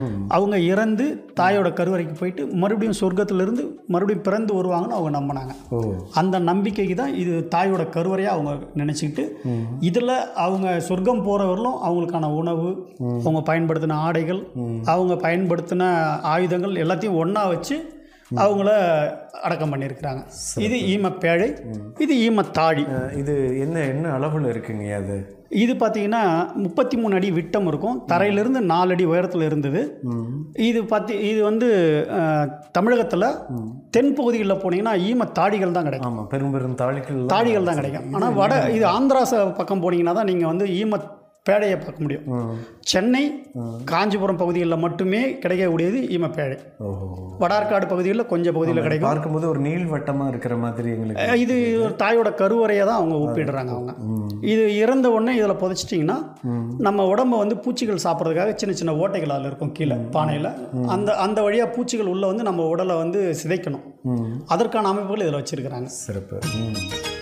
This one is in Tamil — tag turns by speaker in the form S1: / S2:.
S1: அவங்க இறந்து தாயோட கருவறைக்கு போயிட்டு மறுபடியும் சொர்க்கத்திலிருந்து மறுபடியும் பிறந்து வருவாங்கன்னு அவங்க நம்பினாங்க
S2: ஓ
S1: அந்த நம்பிக்கைக்கு தான் இது தாயோட கருவறையாக அவங்க நினச்சிக்கிட்டு இதில் அவங்க சொர்க்கம் போகிறவர்களும் அவங்களுக்கான உணவு அவங்க பயன்படுத்தின ஆடைகள் அவங்க பயன்படுத்தின ஆயுதங்கள் எல்லாத்தையும் ஒன்றா வச்சு அவங்கள அடக்கம் பண்ணியிருக்கிறாங்க இது ஈமப்பேழை இது ஈமத்தாழி
S2: அஹ், இது என்ன என்ன அளவில் இருக்குங்க அது
S1: இது பார்த்தீங்கன்னா முப்பத்தி மூணு அடி விட்டம் இருக்கும் தரையிலிருந்து நாலு அடி உயரத்தில் இருந்தது இது பார்த்தி இது வந்து தமிழகத்தில் தென் பகுதிகளில் போனீங்கன்னா ஈம தாடிகள் தான் கிடைக்கும்
S2: ஆமாம் பெரும் பெரும் தாளிகள்
S1: தாடிகள் தான் கிடைக்கும் ஆனால் வட இது ஆந்திரா ச- பக்கம் போனீங்கன்னா தான் நீங்கள் வந்து ஈம பேழையை பார்க்க முடியும் சென்னை காஞ்சிபுரம் பகுதிகளில் மட்டுமே கிடைக்கக்கூடியது ஈமப்பேழை
S2: ஓஹோ
S1: வடார்காடு பகுதிகளில் கொஞ்சம் பகுதியில் கிடைக்கும்
S2: பார்க்கும்போது ஒரு நீள்வட்டமா இருக்கிற மாதிரி எங்களுக்கு
S1: அஹ் இது ஒரு தாயோட கருவறையை தான் அவங்க ஒப்பிடுறாங்க அவங்க இது இறந்த உடனே இதில் புதைச்சிட்டிங்கன்னா நம்ம உடம்ப வந்து பூச்சிகள் சாப்பிட்றதுக்காக சின்ன சின்ன ஓட்டைகள் அதில் இருக்கும் கீழே பானையில் அந்த அந்த வழியாக பூச்சிகள் உள்ளே வந்து நம்ம உடலை வந்து சிதைக்கணும் அதற்கான அமைப்புகள் இதில் வச்சுருக்கிறாங்க
S2: சிறப்பு ம்